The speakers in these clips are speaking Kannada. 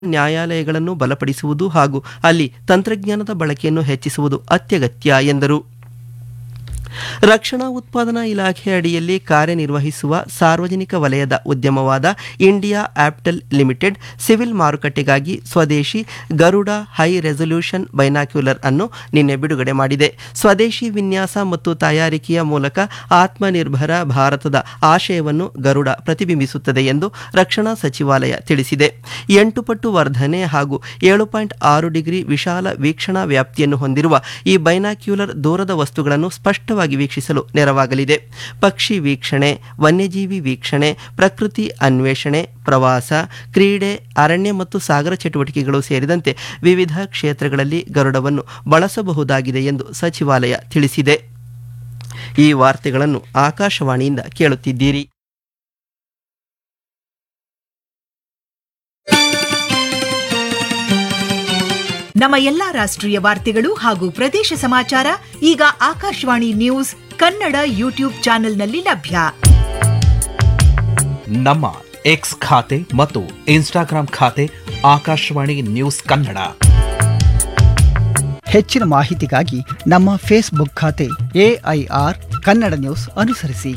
ನ್ಯಾಯಾಲಯಗಳನ್ನು ಬಲಪಡಿಸುವುದು ಹಾಗೂ ಅಲ್ಲಿ ತಂತ್ರಜ್ಞಾನದ ಬಳಕೆಯನ್ನು ಹೆಚ್ಚಿಸುವುದು ಅತ್ಯಗತ್ಯ ಎಂದರು ರಕ್ಷಣಾ ಉತ್ಪಾದನಾ ಇಲಾಖೆ ಅಡಿಯಲ್ಲಿ ಕಾರ್ಯನಿರ್ವಹಿಸುವ ಸಾರ್ವಜನಿಕ ವಲಯದ ಉದ್ಯಮವಾದ ಇಂಡಿಯಾ ಆಪ್ಟೆಲ್ ಲಿಮಿಟೆಡ್ ಸಿವಿಲ್ ಮಾರುಕಟ್ಟೆಗಾಗಿ ಸ್ವದೇಶಿ ಗರುಡ ಹೈ ರೆಸಲ್ಯೂಷನ್ ಬೈನಾಕ್ಯುಲರ್ ಅನ್ನು ನಿನ್ನೆ ಬಿಡುಗಡೆ ಮಾಡಿದೆ ಸ್ವದೇಶಿ ವಿನ್ಯಾಸ ಮತ್ತು ತಯಾರಿಕೆಯ ಮೂಲಕ ಆತ್ಮನಿರ್ಭರ ಭಾರತದ ಆಶಯವನ್ನು ಗರುಡ ಪ್ರತಿಬಿಂಬಿಸುತ್ತದೆ ಎಂದು ರಕ್ಷಣಾ ಸಚಿವಾಲಯ ತಿಳಿಸಿದೆ ಎಂಟು ಪಟ್ಟು ವರ್ಧನೆ ಹಾಗೂ ಏಳು ಪಾಯಿಂಟ್ ಆರು ಡಿಗ್ರಿ ವಿಶಾಲ ವೀಕ್ಷಣಾ ವ್ಯಾಪ್ತಿಯನ್ನು ಹೊಂದಿರುವ ಈ ಬೈನಾಕ್ಯುಲರ್ ದೂರದ ವಸ್ತುಗಳನ್ನು ಸ್ಪಷ್ಟವಾಗಿ ವೀಕ್ಷಿಸಲು ನೆರವಾಗಲಿದೆ ಪಕ್ಷಿ ವೀಕ್ಷಣೆ ವನ್ಯಜೀವಿ ವೀಕ್ಷಣೆ ಪ್ರಕೃತಿ ಅನ್ವೇಷಣೆ ಪ್ರವಾಸ ಕ್ರೀಡೆ ಅರಣ್ಯ ಮತ್ತು ಸಾಗರ ಚಟುವಟಿಕೆಗಳು ಸೇರಿದಂತೆ ವಿವಿಧ ಕ್ಷೇತ್ರಗಳಲ್ಲಿ ಗರುಡವನ್ನು ಬಳಸಬಹುದಾಗಿದೆ ಎಂದು ಸಚಿವಾಲಯ ತಿಳಿಸಿದೆ ಈ ವಾರ್ತೆಗಳನ್ನು ಆಕಾಶವಾಣಿಯಿಂದ ಕೇಳುತ್ತಿದ್ದೀರಿ ನಮ್ಮ ಎಲ್ಲಾ ರಾಷ್ಟ್ರೀಯ ವಾರ್ತೆಗಳು ಹಾಗೂ ಪ್ರದೇಶ ಸಮಾಚಾರ ಈಗ ಆಕಾಶವಾಣಿ ನ್ಯೂಸ್ ಕನ್ನಡ ಯೂಟ್ಯೂಬ್ ಚಾನೆಲ್ನಲ್ಲಿ ಲಭ್ಯ ನಮ್ಮ ಎಕ್ಸ್ ಖಾತೆ ಮತ್ತು ಇನ್ಸ್ಟಾಗ್ರಾಂ ಖಾತೆ ಆಕಾಶವಾಣಿ ನ್ಯೂಸ್ ಕನ್ನಡ ಹೆಚ್ಚಿನ ಮಾಹಿತಿಗಾಗಿ ನಮ್ಮ ಫೇಸ್ಬುಕ್ ಖಾತೆ ಎಐಆರ್ ಕನ್ನಡ ನ್ಯೂಸ್ ಅನುಸರಿಸಿ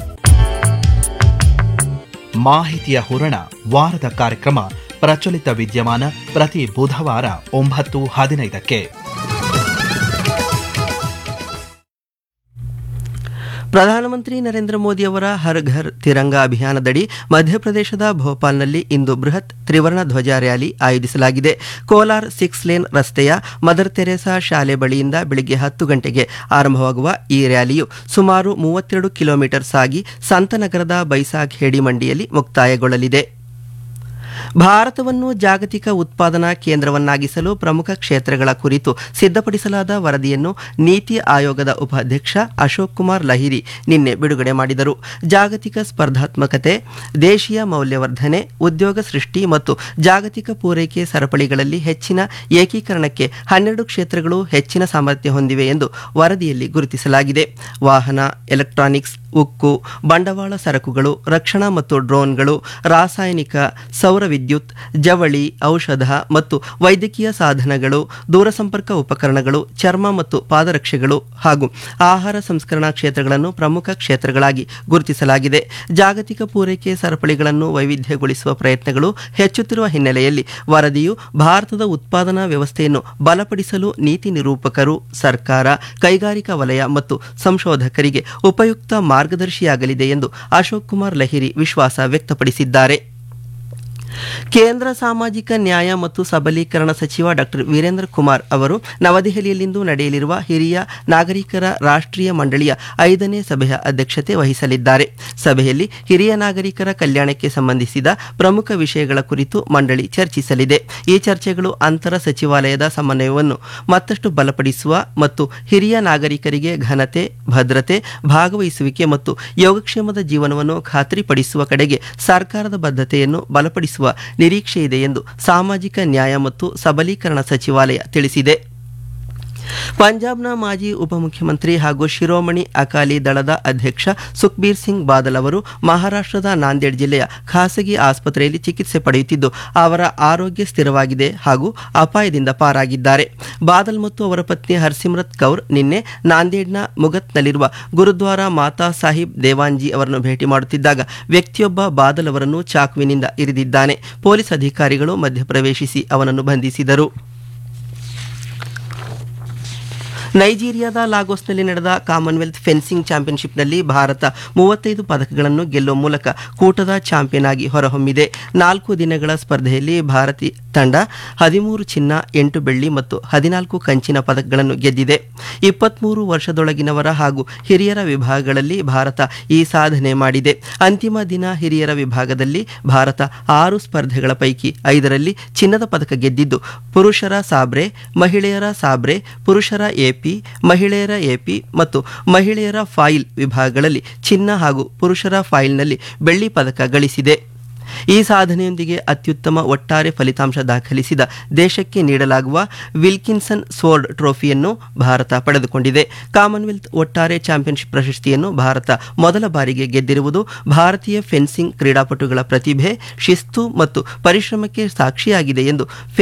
ಮಾಹಿತಿಯ ಹೂರಣ ವಾರದ ಕಾರ್ಯಕ್ರಮ ಪ್ರಚಲಿತ ವಿದ್ಯಮಾನ ಪ್ರತಿ ಬುಧವಾರ ಒಂಬತ್ತು ಹದಿನೈದಕ್ಕೆ ಪ್ರಧಾನಮಂತ್ರಿ ನರೇಂದ್ರ ಮೋದಿಯವರ ಹರ್ ಘರ್ ತಿರಂಗ ಅಭಿಯಾನದಡಿ ಮಧ್ಯಪ್ರದೇಶದ ಭೋಪಾಲ್ನಲ್ಲಿ ಇಂದು ಬೃಹತ್ ತ್ರಿವರ್ಣ ಧ್ವಜ ರ್ಯಾಲಿ ಆಯೋಜಿಸಲಾಗಿದೆ ಕೋಲಾರ್ ಸಿಕ್ಸ್ ಲೇನ್ ರಸ್ತೆಯ ಮದರ್ ತೆರೇಸಾ ಶಾಲೆ ಬಳಿಯಿಂದ ಬೆಳಿಗ್ಗೆ ಹತ್ತು ಗಂಟೆಗೆ ಆರಂಭವಾಗುವ ಈ ರ್ಯಾಲಿಯು ಸುಮಾರು ಮೂವತ್ತೆರಡು ಕಿಲೋಮೀಟರ್ ಸಾಗಿ ಸಂತನಗರದ ಬೈಸಾಖ್ ಹೇಡಿ ಮಂಡಿಯಲ್ಲಿ ಮುಕ್ತಾಯಗೊಳ್ಳಲಿದೆ ಭಾರತವನ್ನು ಜಾಗತಿಕ ಉತ್ಪಾದನಾ ಕೇಂದ್ರವನ್ನಾಗಿಸಲು ಪ್ರಮುಖ ಕ್ಷೇತ್ರಗಳ ಕುರಿತು ಸಿದ್ಧಪಡಿಸಲಾದ ವರದಿಯನ್ನು ನೀತಿ ಆಯೋಗದ ಉಪಾಧ್ಯಕ್ಷ ಅಶೋಕ್ ಕುಮಾರ್ ಲಹಿರಿ ನಿನ್ನೆ ಬಿಡುಗಡೆ ಮಾಡಿದರು ಜಾಗತಿಕ ಸ್ಪರ್ಧಾತ್ಮಕತೆ ದೇಶೀಯ ಮೌಲ್ಯವರ್ಧನೆ ಉದ್ಯೋಗ ಸೃಷ್ಟಿ ಮತ್ತು ಜಾಗತಿಕ ಪೂರೈಕೆ ಸರಪಳಿಗಳಲ್ಲಿ ಹೆಚ್ಚಿನ ಏಕೀಕರಣಕ್ಕೆ ಹನ್ನೆರಡು ಕ್ಷೇತ್ರಗಳು ಹೆಚ್ಚಿನ ಸಾಮರ್ಥ್ಯ ಹೊಂದಿವೆ ಎಂದು ವರದಿಯಲ್ಲಿ ಗುರುತಿಸಲಾಗಿದೆ ವಾಹನ ಎಲೆಕ್ಟ್ರಾನಿಕ್ಸ್ ಉಕ್ಕು ಬಂಡವಾಳ ಸರಕುಗಳು ರಕ್ಷಣಾ ಮತ್ತು ಡ್ರೋನ್ಗಳು ರಾಸಾಯನಿಕ ಸೌರ ವಿದ್ಯುತ್ ಜವಳಿ ಔಷಧ ಮತ್ತು ವೈದ್ಯಕೀಯ ಸಾಧನಗಳು ದೂರಸಂಪರ್ಕ ಉಪಕರಣಗಳು ಚರ್ಮ ಮತ್ತು ಪಾದರಕ್ಷೆಗಳು ಹಾಗೂ ಆಹಾರ ಸಂಸ್ಕರಣಾ ಕ್ಷೇತ್ರಗಳನ್ನು ಪ್ರಮುಖ ಕ್ಷೇತ್ರಗಳಾಗಿ ಗುರುತಿಸಲಾಗಿದೆ ಜಾಗತಿಕ ಪೂರೈಕೆ ಸರಪಳಿಗಳನ್ನು ವೈವಿಧ್ಯಗೊಳಿಸುವ ಪ್ರಯತ್ನಗಳು ಹೆಚ್ಚುತ್ತಿರುವ ಹಿನ್ನೆಲೆಯಲ್ಲಿ ವರದಿಯು ಭಾರತದ ಉತ್ಪಾದನಾ ವ್ಯವಸ್ಥೆಯನ್ನು ಬಲಪಡಿಸಲು ನೀತಿ ನಿರೂಪಕರು ಸರ್ಕಾರ ಕೈಗಾರಿಕಾ ವಲಯ ಮತ್ತು ಸಂಶೋಧಕರಿಗೆ ಉಪಯುಕ್ತ ಮಾರ್ಗದರ್ಶಿಯಾಗಲಿದೆ ಎಂದು ಅಶೋಕ್ ಕುಮಾರ್ ಲಹಿರಿ ವಿಶ್ವಾಸ ವ್ಯಕ್ತಪಡಿಸಿದ್ದಾರೆ ಕೇಂದ್ರ ಸಾಮಾಜಿಕ ನ್ಯಾಯ ಮತ್ತು ಸಬಲೀಕರಣ ಸಚಿವ ಡಾಕ್ಟರ್ ವೀರೇಂದ್ರ ಕುಮಾರ್ ಅವರು ನವದೆಹಲಿಯಲ್ಲಿಂದು ನಡೆಯಲಿರುವ ಹಿರಿಯ ನಾಗರಿಕರ ರಾಷ್ಟ್ರೀಯ ಮಂಡಳಿಯ ಐದನೇ ಸಭೆಯ ಅಧ್ಯಕ್ಷತೆ ವಹಿಸಲಿದ್ದಾರೆ ಸಭೆಯಲ್ಲಿ ಹಿರಿಯ ನಾಗರಿಕರ ಕಲ್ಯಾಣಕ್ಕೆ ಸಂಬಂಧಿಸಿದ ಪ್ರಮುಖ ವಿಷಯಗಳ ಕುರಿತು ಮಂಡಳಿ ಚರ್ಚಿಸಲಿದೆ ಈ ಚರ್ಚೆಗಳು ಅಂತರ ಸಚಿವಾಲಯದ ಸಮನ್ವಯವನ್ನು ಮತ್ತಷ್ಟು ಬಲಪಡಿಸುವ ಮತ್ತು ಹಿರಿಯ ನಾಗರಿಕರಿಗೆ ಘನತೆ ಭದ್ರತೆ ಭಾಗವಹಿಸುವಿಕೆ ಮತ್ತು ಯೋಗಕ್ಷೇಮದ ಜೀವನವನ್ನು ಖಾತ್ರಿಪಡಿಸುವ ಕಡೆಗೆ ಸರ್ಕಾರದ ಬದ್ಧತೆಯನ್ನು ಬಲಪಡಿಸುವ ನಿರೀಕ್ಷೆ ಇದೆ ಎಂದು ಸಾಮಾಜಿಕ ನ್ಯಾಯ ಮತ್ತು ಸಬಲೀಕರಣ ಸಚಿವಾಲಯ ತಿಳಿಸಿದೆ ಪಂಜಾಬ್ನ ಮಾಜಿ ಉಪಮುಖ್ಯಮಂತ್ರಿ ಹಾಗೂ ಶಿರೋಮಣಿ ಅಕಾಲಿ ದಳದ ಅಧ್ಯಕ್ಷ ಸುಖ್ಬೀರ್ ಸಿಂಗ್ ಬಾದಲ್ ಅವರು ಮಹಾರಾಷ್ಟ್ರದ ನಾಂದೇಡ್ ಜಿಲ್ಲೆಯ ಖಾಸಗಿ ಆಸ್ಪತ್ರೆಯಲ್ಲಿ ಚಿಕಿತ್ಸೆ ಪಡೆಯುತ್ತಿದ್ದು ಅವರ ಆರೋಗ್ಯ ಸ್ಥಿರವಾಗಿದೆ ಹಾಗೂ ಅಪಾಯದಿಂದ ಪಾರಾಗಿದ್ದಾರೆ ಬಾದಲ್ ಮತ್ತು ಅವರ ಪತ್ನಿ ಹರ್ಸಿಮ್ರತ್ ಕೌರ್ ನಿನ್ನೆ ನಾಂದೇಡ್ನ ಮುಗತ್ನಲ್ಲಿರುವ ಗುರುದ್ವಾರ ಮಾತಾ ಸಾಹಿಬ್ ದೇವಾನ್ಜಿ ಅವರನ್ನು ಭೇಟಿ ಮಾಡುತ್ತಿದ್ದಾಗ ವ್ಯಕ್ತಿಯೊಬ್ಬ ಬಾದಲ್ ಅವರನ್ನು ಚಾಕುವಿನಿಂದ ಇರಿದಿದ್ದಾನೆ ಪೊಲೀಸ್ ಅಧಿಕಾರಿಗಳು ಮಧ್ಯಪ್ರವೇಶಿಸಿ ಅವನನ್ನು ಬಂಧಿಸಿದರು ನೈಜೀರಿಯಾದ ಲಾಗೋಸ್ನಲ್ಲಿ ನಡೆದ ಕಾಮನ್ವೆಲ್ತ್ ಫೆನ್ಸಿಂಗ್ ಚಾಂಪಿಯನ್ಶಿಪ್ನಲ್ಲಿ ಭಾರತ ಮೂವತ್ತೈದು ಪದಕಗಳನ್ನು ಗೆಲ್ಲುವ ಮೂಲಕ ಕೂಟದ ಚಾಂಪಿಯನ್ ಆಗಿ ಹೊರಹೊಮ್ಮಿದೆ ನಾಲ್ಕು ದಿನಗಳ ಸ್ಪರ್ಧೆಯಲ್ಲಿ ಭಾರತೀಯ ತಂಡ ಹದಿಮೂರು ಚಿನ್ನ ಎಂಟು ಬೆಳ್ಳಿ ಮತ್ತು ಹದಿನಾಲ್ಕು ಕಂಚಿನ ಪದಕಗಳನ್ನು ಗೆದ್ದಿದೆ ಇಪ್ಪತ್ಮೂರು ವರ್ಷದೊಳಗಿನವರ ಹಾಗೂ ಹಿರಿಯರ ವಿಭಾಗಗಳಲ್ಲಿ ಭಾರತ ಈ ಸಾಧನೆ ಮಾಡಿದೆ ಅಂತಿಮ ದಿನ ಹಿರಿಯರ ವಿಭಾಗದಲ್ಲಿ ಭಾರತ ಆರು ಸ್ಪರ್ಧೆಗಳ ಪೈಕಿ ಐದರಲ್ಲಿ ಚಿನ್ನದ ಪದಕ ಗೆದ್ದಿದ್ದು ಪುರುಷರ ಸಾಬ್ರೆ ಮಹಿಳೆಯರ ಸಾಬ್ರೆ ಪುರುಷರ ಎಪಿ ಮಹಿಳೆಯರ ಎಪಿ ಮತ್ತು ಮಹಿಳೆಯರ ಫಾಯಿಲ್ ವಿಭಾಗಗಳಲ್ಲಿ ಚಿನ್ನ ಹಾಗೂ ಪುರುಷರ ಫಾಯಿಲ್ನಲ್ಲಿ ಬೆಳ್ಳಿ ಪದಕ ಗಳಿಸಿದೆ ಈ ಸಾಧನೆಯೊಂದಿಗೆ ಅತ್ಯುತ್ತಮ ಒಟ್ಟಾರೆ ಫಲಿತಾಂಶ ದಾಖಲಿಸಿದ ದೇಶಕ್ಕೆ ನೀಡಲಾಗುವ ವಿಲ್ಕಿನ್ಸನ್ ಸ್ವೋರ್ಡ್ ಟ್ರೋಫಿಯನ್ನು ಭಾರತ ಪಡೆದುಕೊಂಡಿದೆ ಕಾಮನ್ವೆಲ್ತ್ ಒಟ್ಟಾರೆ ಚಾಂಪಿಯನ್ಶಿಪ್ ಪ್ರಶಸ್ತಿಯನ್ನು ಭಾರತ ಮೊದಲ ಬಾರಿಗೆ ಗೆದ್ದಿರುವುದು ಭಾರತೀಯ ಫೆನ್ಸಿಂಗ್ ಕ್ರೀಡಾಪಟುಗಳ ಪ್ರತಿಭೆ ಶಿಸ್ತು ಮತ್ತು ಪರಿಶ್ರಮಕ್ಕೆ ಸಾಕ್ಷಿಯಾಗಿದೆ ಎಂದು